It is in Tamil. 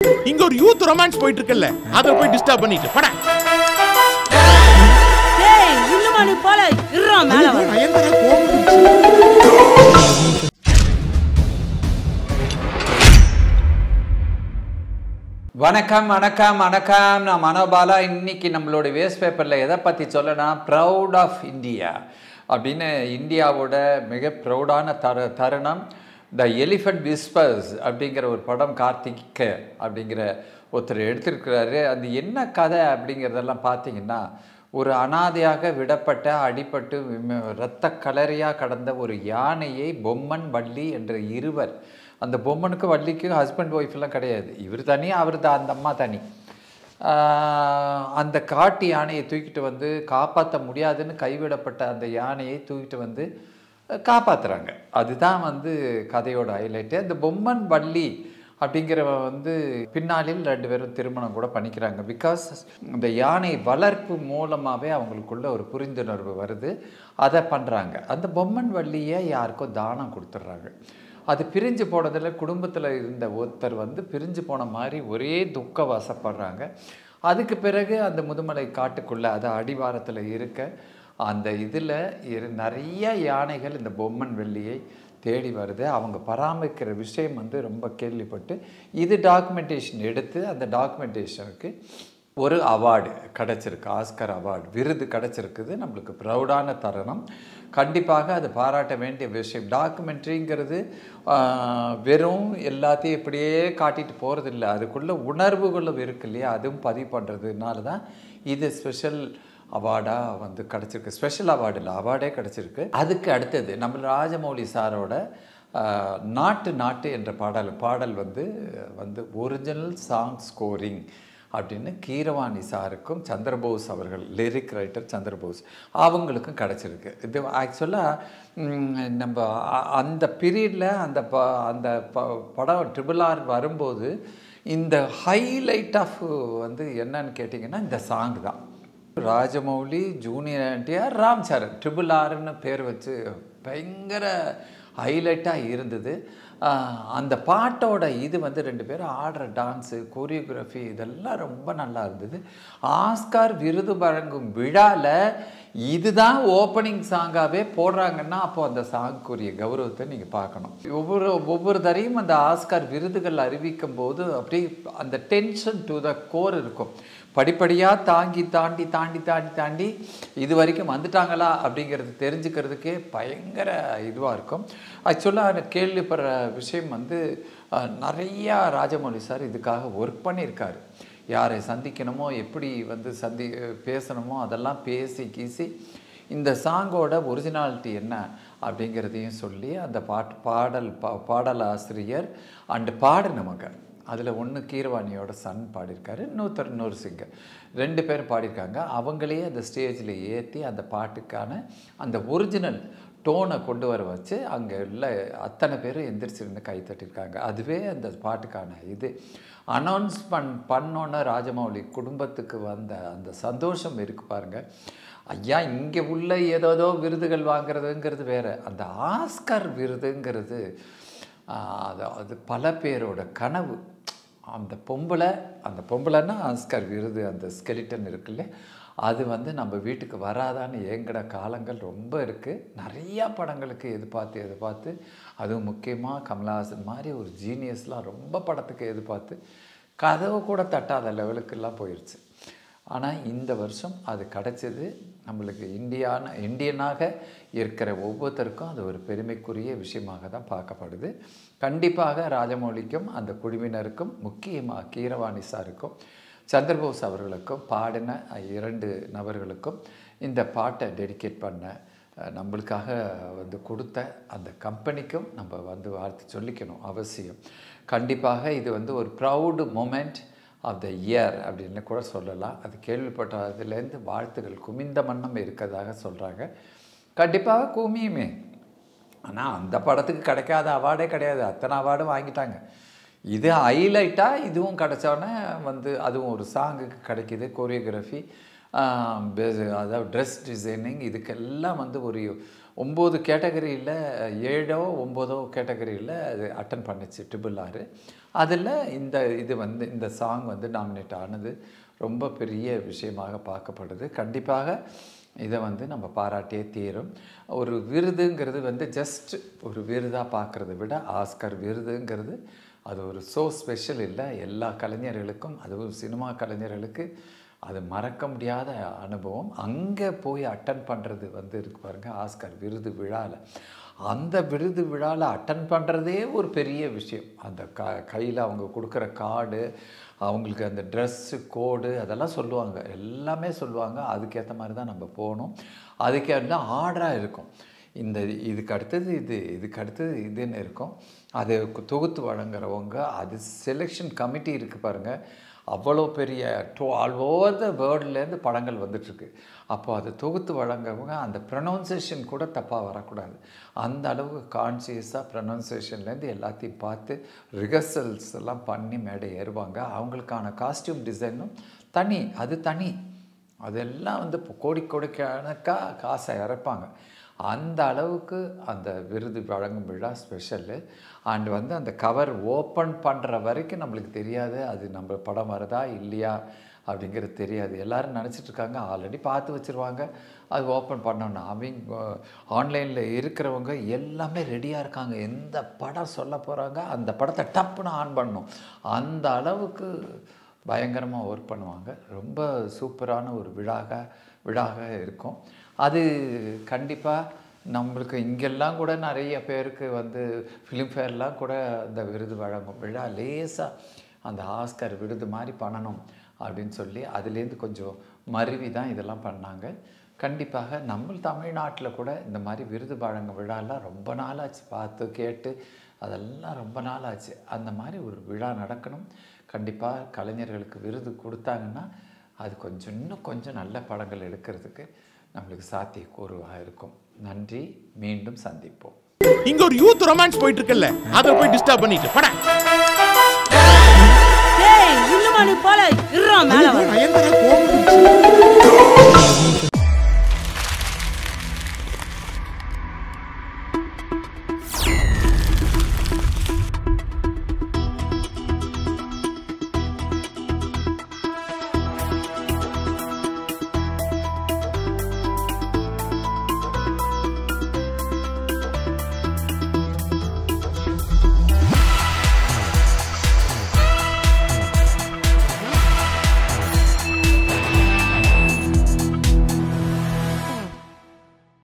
இங்க ஒரு யூத் ரொமான்ஸ் போயிட்டு இருக்குல்ல அதை போய் டிஸ்டர்ப் பண்ணிட்டு பட டேய் இன்னுமா நீ போல இருறா மேல வா நயன்தாரா கோவம் வந்துருச்சு. வணக்கம் வணக்கம் வணக்கம் நான் மனோபாலா இன்னைக்கு நம்மளோட வேஸ்ட் பேப்பரில் எதை பற்றி சொல்லனா ப்ரௌட் ஆஃப் இந்தியா அப்படின்னு இந்தியாவோட மிக ப்ரௌடான தரு தருணம் த எலிஃபண்ட் விஸ்பர்ஸ் அப்படிங்கிற ஒரு படம் கார்த்திக் அப்படிங்கிற ஒருத்தர் எடுத்திருக்கிறாரு அது என்ன கதை அப்படிங்கிறதெல்லாம் பார்த்தீங்கன்னா ஒரு அனாதையாக விடப்பட்ட அடிபட்டு விம- இரத்த கலரியாக கடந்த ஒரு யானையை பொம்மன் வள்ளி என்ற இருவர் அந்த பொம்மனுக்கு வள்ளிக்கு ஹஸ்பண்ட் ஒய்ஃப்லாம் கிடையாது இவர் தனி அவர் தான் அந்த அம்மா தனி ஆஹ் அந்த காட்டு யானையை தூக்கிட்டு வந்து காப்பாற்ற முடியாதுன்னு கைவிடப்பட்ட அந்த யானையை தூக்கிட்டு வந்து காப்பாற்றுறாங்க அதுதான் வந்து கதையோட ஹைலைட்டு அந்த பொம்மன் வள்ளி அப்படிங்கிறவ வந்து பின்னாளில் ரெண்டு பேரும் திருமணம் கூட பண்ணிக்கிறாங்க பிகாஸ் இந்த யானை வளர்ப்பு மூலமாகவே அவங்களுக்குள்ள ஒரு புரிந்துணர்வு வருது அதை பண்ணுறாங்க அந்த பொம்மன் வள்ளியை யாருக்கோ தானம் கொடுத்துட்றாங்க அது பிரிஞ்சு போனதில் குடும்பத்தில் இருந்த ஒருத்தர் வந்து பிரிஞ்சு போன மாதிரி ஒரே துக்க வசப்படுறாங்க அதுக்கு பிறகு அந்த முதுமலை காட்டுக்குள்ளே அது அடிவாரத்தில் இருக்க அந்த இதில் இரு நிறைய யானைகள் இந்த பொம்மன் வெள்ளியை தேடி வருது அவங்க பராமரிக்கிற விஷயம் வந்து ரொம்ப கேள்விப்பட்டு இது டாக்குமெண்டேஷன் எடுத்து அந்த டாக்குமெண்டேஷனுக்கு ஒரு அவார்டு கிடச்சிருக்கு ஆஸ்கர் அவார்டு விருது கிடச்சிருக்குது நம்மளுக்கு ப்ரௌடான தருணம் கண்டிப்பாக அது பாராட்ட வேண்டிய விஷயம் டாக்குமெண்ட்ரிங்கிறது வெறும் எல்லாத்தையும் இப்படியே காட்டிட்டு போகிறதில்ல அதுக்குள்ள உணர்வுகளும் இருக்கு இல்லையா அதுவும் பதிவு பண்ணுறதுனால தான் இது ஸ்பெஷல் அவார்டாக வந்து கிடச்சிருக்கு ஸ்பெஷல் அவார்டு இல்லை அவார்டே கிடச்சிருக்கு அதுக்கு அடுத்தது நம்ம ராஜமௌலி சாரோட ஆஹ், நாட்டு நாட்டு என்ற பாடல் பாடல் வந்து வந்து ஒரிஜினல் சாங் ஸ்கோரிங் அப்படின்னு கீரவாணி சாருக்கும் சந்திரபோஸ் அவர்கள் லிரிக் ரைட்டர் சந்திரபோஸ் அவங்களுக்கும் கிடச்சிருக்கு இது ஆக்சுவலாக நம்ம அ- அந்த பீரியடில் அந்த ப அந்த ப படம் ட்ரிபிள் ஆர் வரும்போது இந்த ஹைலைட் ஆஃப் வந்து என்னன்னு கேட்டிங்கன்னா இந்த சாங் தான் ராஜமௌலி ஜூனியர் என்டிஆர் ராம் சரண் ட்ரிபிள் ஆர்னு பேர் வச்சு பயங்கர ஹைலைட்டாக இருந்தது ஆஹ் அந்த பாட்டோட இது வந்து ரெண்டு பேரும் ஆடுற டான்ஸு கோரியோகிராஃபி இதெல்லாம் ரொம்ப நல்லா இருந்தது ஆஸ்கார் விருது வழங்கும் விழாவில் இதுதான் ஓப்பனிங் சாங்காகவே போடுறாங்கன்னா அப்போ அந்த சாங்குக்குரிய கௌரவத்தை நீங்கள் பார்க்கணும் ஒவ்வொரு ஒவ்வொரு தரையும் அந்த ஆஸ்கார் விருதுகள் அறிவிக்கும் போது அப்படியே அந்த டென்ஷன் டு த கோர் இருக்கும் படிப்படியாக தாங்கி தாண்டி தாண்டி தாண்டி தாண்டி இது வரைக்கும் வந்துட்டாங்களா அப்படிங்கிறது தெரிஞ்சுக்கிறதுக்கே பயங்கர இதுவாக இருக்கும் ஆக்சுவலாக கேள்விப்படுற விஷயம் வந்து அஹ், நிறையா ராஜமௌலி சார் இதுக்காக ஒர்க் பண்ணியிருக்காரு யாரை சந்திக்கணுமோ எப்படி வந்து சந்தி பேசணுமோ அதெல்லாம் பேசி கீசி இந்த சாங்கோட ஒரிஜினாலிட்டி என்ன அப்படிங்கிறதையும் சொல்லி அந்த பாட்டு பாடல் பா பாடல் ஆசிரியர் அண்டு பாடினவங்க அதில் ஒன்று கீரவாணியோட சன் பாடியிருக்காரு இன்னொருத்தர் இன்னொரு சிங்கர் ரெண்டு பேரும் பாடியிருக்காங்க அவங்களே அந்த ஸ்டேஜில் ஏற்றி அந்த பாட்டுக்கான அந்த ஒரிஜினல் டோனை கொண்டு வர வச்சு அங்கே உள்ள அத்தனை பேரும் எந்திரிச்சிருந்து கை தட்டியிருக்காங்க அதுவே அந்த பாட்டுக்கான இது அனௌன்ஸ் பண் பண்ணோன்னே ராஜமௌலி குடும்பத்துக்கு வந்த அந்த சந்தோஷம் இருக்கு பாருங்க ஐயா இங்கே உள்ள ஏதோதோ விருதுகள் வாங்குறதுங்கிறது வேற அந்த ஆஸ்கர் விருதுங்கிறது ஆஹ், அது அது பல பேரோட கனவு அந்த பொம்பளை அந்த பொம்பளைன்னா ஆஸ்கர் விருது அந்த ஸ்கெலிட்டன் இருக்குல்ல அது வந்து நம்ம வீட்டுக்கு வராதான்னு ஏங்கிற காலங்கள் ரொம்ப இருக்குது நிறையா படங்களுக்கு எதிர்பார்த்து எதிர்பார்த்து அதுவும் முக்கியமாக கமலஹாசன் மாதிரி ஒரு ஜீனியஸ்லாம் ரொம்ப படத்துக்கு எதிர்பார்த்து கதவு கூட தட்டாத லெவலுக்கெல்லாம் போயிடுச்சு ஆனால் இந்த வருஷம் அது கிடச்சது நம்மளுக்கு இந்தியான இந்தியனாக இருக்கிற ஒவ்வொருத்தருக்கும் அது ஒரு பெருமைக்குரிய விஷயமாக தான் பார்க்கப்படுது கண்டிப்பாக ராஜமௌலிக்கும் அந்த குழுவினருக்கும் முக்கியமாக கீரவாணி சாருக்கும் சந்திரபோஸ் அவர்களுக்கும் பாடின இரண்டு நபர்களுக்கும் இந்த பாட்டை டெடிகேட் பண்ண அஹ், நம்மளுக்காக வந்து கொடுத்த அந்த கம்பெனிக்கும் நம்ம வந்து வாழ்த்து சொல்லிக்கணும் அவசியம் கண்டிப்பாக இது வந்து ஒரு proud moment of the year அப்படின்னு கூட சொல்லலாம் அது கேள்விப்பட்டதுலேருந்து வாழ்த்துகள் குமிந்த மன்னம் இருக்கிறதாக சொல்கிறாங்க கண்டிப்பாக குமியுமே ஆனால் அந்த படத்துக்கு கிடைக்காத அவார்டே கிடையாது அத்தனை அவார்டும் வாங்கிட்டாங்க இது ஹைலைட்டாக இதுவும் கிடைச்சோன்னே வந்து அதுவும் ஒரு சாங்குக்கு கிடைக்கிது கோரியோகிராஃபி அதாவது ட்ரெஸ் டிசைனிங் இதுக்கெல்லாம் வந்து ஒரு ஒம்பது கேட்டகரியில் ஏழோ ஒம்போதோ கேட்டகரியில் அது அட்டன் பண்ணுச்சு ட்ரிபிள் ஆறு அதில் இந்த இது வந்து இந்த சாங் வந்து நாமினேட் ஆனது ரொம்ப பெரிய விஷயமாக பார்க்கப்படுது கண்டிப்பாக இதை வந்து நம்ம பாராட்டியே தீரும் ஒரு விருதுங்கிறது வந்து ஜஸ்ட் ஒரு விருதாக பார்க்குறத விட ஆஸ்கர் விருதுங்கிறது அது ஒரு ஸோ ஸ்பெஷல் இல்லை எல்லா கலைஞர்களுக்கும் அதுவும் சினிமா கலைஞர்களுக்கு அது மறக்க முடியாத அனுபவம் அங்கே போய் அட்டன் பண்ணுறது வந்து இருக்கு பாருங்க ஆஸ்கர் விருது விழாவில் அந்த விருது விழாவில் அட்டன் பண்ணுறதே ஒரு பெரிய விஷயம் அந்த க கையில் அவங்க கொடுக்குற கார்டு அவங்களுக்கு அந்த ட்ரெஸ்ஸு கோடு அதெல்லாம் சொல்லுவாங்க எல்லாமே சொல்லுவாங்க அதுக்கேற்ற மாதிரி தான் நம்ம போகணும் அதுக்கேற்ற ஆர்டராக இருக்கும் இந்த இதுக்கு அடுத்தது இது இதுக்கு அடுத்தது இதுன்னு இருக்கும் அது தொகுத்து வழங்குறவங்க அது செலெக்ஷன் கமிட்டி இருக்குது பாருங்கள் அவ்வளோ பெரிய டோ ஆல் ஓவர் த வேர்ல்ட்லேருந்து படங்கள் வந்துட்டுருக்கு அப்போ அதை தொகுத்து வழங்குறவங்க அந்த ப்ரொனவுன்சேஷன் கூட தப்பாக வரக்கூடாது அந்த அளவுக்கு கான்சியஸாக ப்ரொனவுன்சேஷன்லேருந்து எல்லாத்தையும் பார்த்து ரிஹர்சல்ஸ் எல்லாம் பண்ணி மேடை ஏறுவாங்க அவங்களுக்கான காஸ்டியூம் டிசைனும் தனி அது தனி அதெல்லாம் வந்து இப்போ கோடி கோடிக்கணக்காக காசை இறப்பாங்க அந்த அளவுக்கு அந்த விருது வழங்கும் விழா ஸ்பெஷலு அண்ட் வந்து அந்த கவர் ஓப்பன் பண்ணுற வரைக்கும் நம்மளுக்கு தெரியாது அது நம்ம படம் வருதா இல்லையா அப்படிங்கிறது தெரியாது எல்லாரும் நினச்சிட்டு இருக்காங்க ஆல்ரெடி பார்த்து வச்சுருவாங்க அது ஓப்பன் பண்ணோன்னா அவங்க ஆன்லைனில் இருக்கிறவங்க எல்லாமே ரெடியாக இருக்காங்க எந்த படம் சொல்ல போகிறாங்க அந்த படத்தை டப்புன்னு ஆன் பண்ணணும் அந்த அளவுக்கு பயங்கரமாக ஒர்க் பண்ணுவாங்க ரொம்ப சூப்பரான ஒரு விழாக விழாக இருக்கும் அது கண்டிப்பாக நம்மளுக்கு இங்கெல்லாம் கூட நிறைய பேருக்கு வந்து ஃபிலிம்ஃபேர்லாம் கூட அந்த விருது வழங்கும் விழா லேசாக அந்த ஆஸ்கர் விருது மாதிரி பண்ணணும் அப்படின்னு சொல்லி அதுலேருந்து கொஞ்சம் மருவி தான் இதெல்லாம் பண்ணாங்க கண்டிப்பாக நம்ம தமிழ்நாட்டில் கூட இந்த மாதிரி விருது வழங்கும் விழாலாம் ரொம்ப நாளாச்சு பார்த்து கேட்டு அதெல்லாம் ரொம்ப நாளாச்சு அந்த மாதிரி ஒரு விழா நடக்கணும் கண்டிப்பாக கலைஞர்களுக்கு விருது கொடுத்தாங்கன்னா அது கொஞ்சம் இன்னும் கொஞ்சம் நல்ல படங்கள் எடுக்கிறதுக்கு நம்மளுக்கு சாத்தியக்கூறுவாக இருக்கும் நன்றி மீண்டும் சந்திப்போம் இங்க ஒரு யூத் ரொமான்ஸ் போயிட்டு இருக்குல்ல அதை போய் டிஸ்டர்ப் பண்ணிட்டு பட டேய் இன்னுமா நீ போல இருறோம் மேல வா பயந்துற